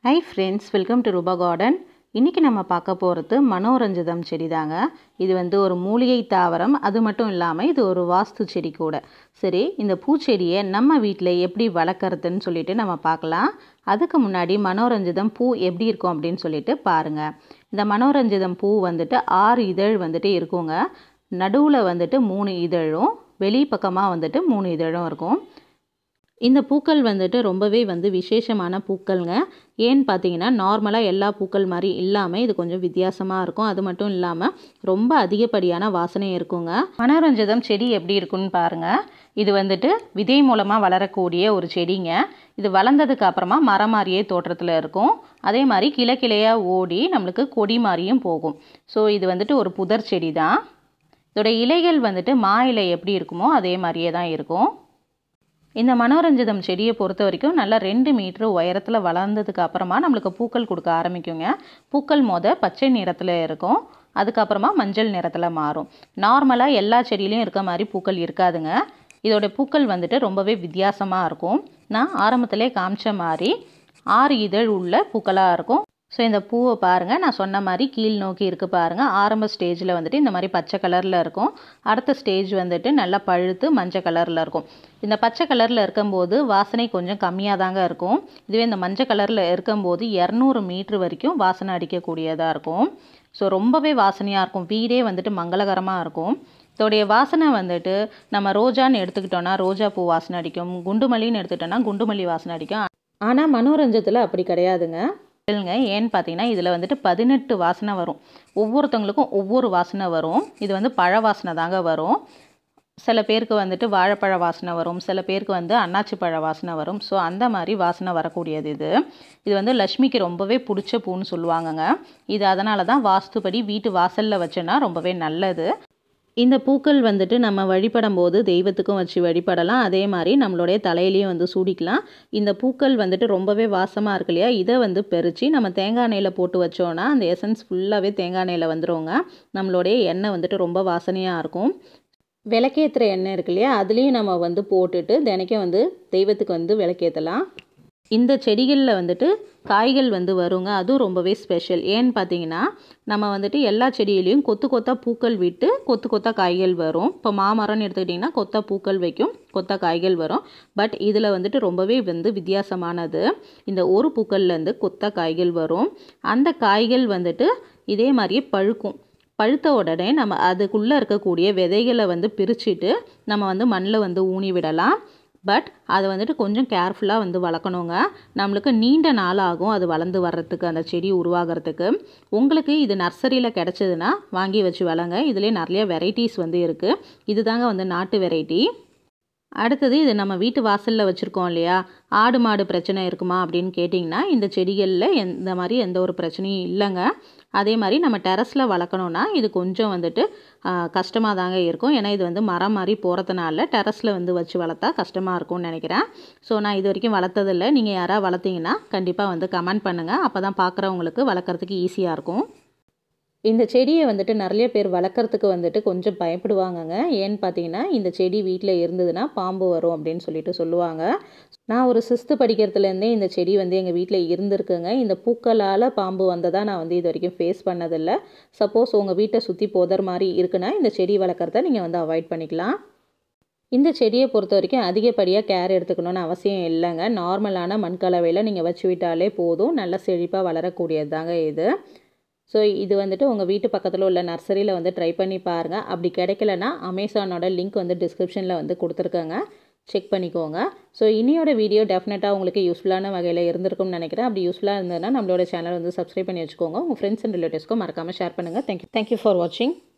high friends welcome to Rupa garden இன்றைக்கி நம்ம பார்க்க போகிறது மனோரஞ்சிதம் செடி தாங்க இது வந்து ஒரு மூலிகை தாவரம் அது மட்டும் இல்லாமல் இது ஒரு வாஸ்து செடி கூட சரி இந்த பூச்செடியை நம்ம வீட்டில் எப்படி வளர்க்குறதுன்னு சொல்லிட்டு நம்ம பார்க்கலாம் அதுக்கு முன்னாடி மனோரஞ்சிதம் பூ எப்படி இருக்கும் அப்படின்னு சொல்லிட்டு பாருங்கள் இந்த மனோரஞ்சிதம் பூ வந்துட்டு ஆறு இதழ் வந்துட்டு இருக்குங்க நடுவில் வந்துட்டு மூணு இதழும் வெளி பக்கமாக வந்துட்டு மூணு இதழும் இருக்கும் இந்த பூக்கள் வந்துட்டு ரொம்பவே வந்து விசேஷமான பூக்கள்ங்க ஏன்னு பார்த்தீங்கன்னா நார்மலாக எல்லா பூக்கள் மாதிரி இல்லாமல் இது கொஞ்சம் வித்தியாசமாக இருக்கும் அது மட்டும் இல்லாமல் ரொம்ப அதிகப்படியான வாசனை இருக்குங்க மனோரஞ்சிதம் செடி எப்படி இருக்குன்னு பாருங்கள் இது வந்துட்டு விதை மூலமாக வளரக்கூடிய ஒரு செடிங்க இது வளர்ந்ததுக்கு அப்புறமா மரம் மாதிரியே தோற்றத்தில் இருக்கும் அதே மாதிரி கிளை கிளையாக ஓடி நம்மளுக்கு கொடி மாதிரியும் போகும் ஸோ இது வந்துட்டு ஒரு புதர் செடி தான் இதோட இலைகள் வந்துட்டு மா இலை எப்படி இருக்குமோ அதே மாதிரியே தான் இருக்கும் இந்த மனோரஞ்சிதம் செடியை பொறுத்த வரைக்கும் நல்லா ரெண்டு மீட்ரு உயரத்தில் வளர்ந்ததுக்கு அப்புறமா நம்மளுக்கு பூக்கள் கொடுக்க ஆரம்பிக்குங்க பூக்கள் மொத பச்சை நிறத்தில் இருக்கும் அதுக்கப்புறமா மஞ்சள் நிறத்தில் மாறும் நார்மலாக எல்லா செடியிலையும் இருக்க மாதிரி பூக்கள் இருக்காதுங்க இதோட பூக்கள் வந்துட்டு ரொம்பவே வித்தியாசமாக இருக்கும் நான் ஆரம்பத்திலே காமிச்ச மாதிரி ஆறு இதழ் உள்ள பூக்களாக இருக்கும் ஸோ இந்த பூவை பாருங்கள் நான் சொன்ன மாதிரி கீழ் நோக்கி இருக்குது பாருங்கள் ஆரம்ப ஸ்டேஜில் வந்துட்டு இந்த மாதிரி பச்சை கலரில் இருக்கும் அடுத்த ஸ்டேஜ் வந்துட்டு நல்லா பழுத்து மஞ்சள் கலரில் இருக்கும் இந்த பச்சை கலரில் இருக்கும்போது வாசனை கொஞ்சம் கம்மியாக தாங்க இருக்கும் இதுவே இந்த மஞ்சள் கலரில் இருக்கும்போது இரநூறு மீட்ரு வரைக்கும் வாசனை அடிக்கக்கூடியதாக இருக்கும் ஸோ ரொம்பவே வாசனையாக இருக்கும் வீடே வந்துட்டு மங்களகரமாக இருக்கும் இதோடைய வாசனை வந்துட்டு நம்ம ரோஜான்னு எடுத்துக்கிட்டோன்னா ரோஜா பூ வாசனை அடிக்கும் குண்டுமல்லின்னு எடுத்துக்கிட்டோன்னா குண்டுமல்லி வாசனை அடிக்கும் ஆனால் மனோரஞ்சத்தில் அப்படி கிடையாதுங்க இல்லைங்க ஏன்னு பார்த்தீங்கன்னா இதில் வந்துட்டு பதினெட்டு வாசனை வரும் ஒவ்வொருத்தவங்களுக்கும் ஒவ்வொரு வாசனை வரும் இது வந்து பழ வாசனை தாங்க வரும் சில பேருக்கு வந்துட்டு வாழைப்பழ வாசனை வரும் சில பேருக்கு வந்து அன்னாச்சி பழ வாசனை வரும் ஸோ அந்த மாதிரி வாசனை வரக்கூடியது இது இது வந்து லக்ஷ்மிக்கு ரொம்பவே பிடிச்ச பூன்னு சொல்லுவாங்கங்க இது அதனால தான் வாஸ்துபடி வீட்டு வாசலில் வச்சோன்னா ரொம்பவே நல்லது இந்த பூக்கள் வந்துட்டு நம்ம வழிபடும் போது தெய்வத்துக்கும் வச்சு வழிபடலாம் அதே மாதிரி நம்மளுடைய தலையிலையும் வந்து சூடிக்கலாம் இந்த பூக்கள் வந்துட்டு ரொம்பவே வாசமாக இருக்கு இல்லையா இதை வந்து பறித்து நம்ம தேங்காய் எண்ணெயில் போட்டு வச்சோன்னா அந்த எசன்ஸ் ஃபுல்லாகவே தேங்காய் எண்ணெயில் வந்துருவோங்க நம்மளுடைய எண்ணெய் வந்துட்டு ரொம்ப வாசனையாக இருக்கும் விளக்கேற்றுற எண்ணெய் இருக்கு இல்லையா அதுலேயும் நம்ம வந்து போட்டுட்டு தினைக்கும் வந்து தெய்வத்துக்கு வந்து விளக்கேற்றலாம் இந்த செடிகளில் வந்துட்டு காய்கள் வந்து வருங்க அதுவும் ரொம்பவே ஸ்பெஷல் ஏன்னு பார்த்தீங்கன்னா நம்ம வந்துட்டு எல்லா செடியிலையும் கொத்து கொத்தா பூக்கள் விட்டு கொத்து கொத்தா காய்கள் வரும் இப்போ மாமரம்னு எடுத்துக்கிட்டிங்கன்னா கொத்தா பூக்கள் வைக்கும் கொத்தா காய்கள் வரும் பட் இதில் வந்துட்டு ரொம்பவே வந்து வித்தியாசமானது இந்த ஒரு பூக்கள்லேருந்து கொத்தா காய்கள் வரும் அந்த காய்கள் வந்துட்டு இதே மாதிரியே பழுக்கும் பழுத்த உடனே நம்ம அதுக்குள்ளே இருக்கக்கூடிய விதைகளை வந்து பிரிச்சுட்டு நம்ம வந்து மண்ணில் வந்து ஊனி விடலாம் பட் அதை வந்துட்டு கொஞ்சம் கேர்ஃபுல்லாக வந்து வளர்க்கணுங்க நம்மளுக்கு நீண்ட நாள் ஆகும் அது வளர்ந்து வர்றதுக்கு அந்த செடி உருவாகிறதுக்கு உங்களுக்கு இது நர்சரியில் கிடச்சதுன்னா வாங்கி வச்சு வளங்க இதுலேயே நிறைய வெரைட்டிஸ் வந்து இருக்குது இது தாங்க வந்து நாட்டு வெரைட்டி அடுத்தது இது நம்ம வீட்டு வாசலில் வச்சுருக்கோம் இல்லையா ஆடு மாடு பிரச்சனை இருக்குமா அப்படின்னு கேட்டிங்கன்னா இந்த செடிகளில் எந்த மாதிரி எந்த ஒரு பிரச்சனையும் இல்லைங்க அதே மாதிரி நம்ம டெரஸில் வளர்க்கணுன்னா இது கொஞ்சம் வந்துட்டு கஷ்டமாக தாங்க இருக்கும் ஏன்னா இது வந்து மரம் மாதிரி போகிறதுனால டெரஸில் வந்து வச்சு வளர்த்தா கஷ்டமாக இருக்கும்னு நினைக்கிறேன் ஸோ நான் இது வரைக்கும் வளர்த்ததில்லை நீங்கள் யாராவது வளர்த்தீங்கன்னா கண்டிப்பாக வந்து கமெண்ட் பண்ணுங்கள் அப்போ தான் பார்க்குறவங்களுக்கு வளர்க்குறதுக்கு ஈஸியாக இருக்கும் இந்த செடியை வந்துட்டு நிறைய பேர் வளர்க்குறதுக்கு வந்துட்டு கொஞ்சம் பயப்படுவாங்கங்க ஏன்னு பார்த்தீங்கன்னா இந்த செடி வீட்டில் இருந்ததுன்னா பாம்பு வரும் அப்படின்னு சொல்லிட்டு சொல்லுவாங்க நான் ஒரு சிஸ்து படிக்கிறதுலேருந்தே இந்த செடி வந்து எங்கள் வீட்டில் இருந்திருக்குங்க இந்த பூக்களால் பாம்பு வந்ததாக நான் வந்து இது வரைக்கும் ஃபேஸ் பண்ணதில்லை சப்போஸ் உங்கள் வீட்டை சுற்றி போதர் மாதிரி இருக்குன்னா இந்த செடி வளர்க்குறத நீங்கள் வந்து அவாய்ட் பண்ணிக்கலாம் இந்த செடியை பொறுத்த வரைக்கும் அதிகப்படியாக கேர் எடுத்துக்கணும்னு அவசியம் இல்லைங்க நார்மலான மண்கலவையில் நீங்கள் வச்சு விட்டாலே போதும் நல்ல செழிப்பாக வளரக்கூடியது தாங்க இது ஸோ இது வந்துட்டு உங்கள் வீட்டு பக்கத்தில் உள்ள நர்சரியில் வந்து ட்ரை பண்ணி பாருங்கள் அப்படி கிடைக்கலனா அமேசானோட லிங்க் வந்து டிஸ்கிரிப்ஷனில் வந்து கொடுத்துருக்கேங்க செக் பண்ணிக்கோங்க ஸோ இனியோட வீடியோ டெஃபினட்டாக உங்களுக்கு யூஸ்ஃபுல்லான வகையில் இருந்திருக்கும்னு நினைக்கிறேன் அப்படி யூஸ்ஃபுல்லாக இருந்ததுன்னா நம்மளோட சேனல் வந்து சப்ஸ்கிரைப் பண்ணி வச்சுக்கோங்க உங்கள் ஃப்ரெண்ட்ஸ் அண்ட் ரிலேட்டிவ்ஸ்க்கும் மறக்காமல் ஷேர் பண்ணுங்கள் தேங்க்யூ தேங்க்யூ ஃபார் வாட்சிங்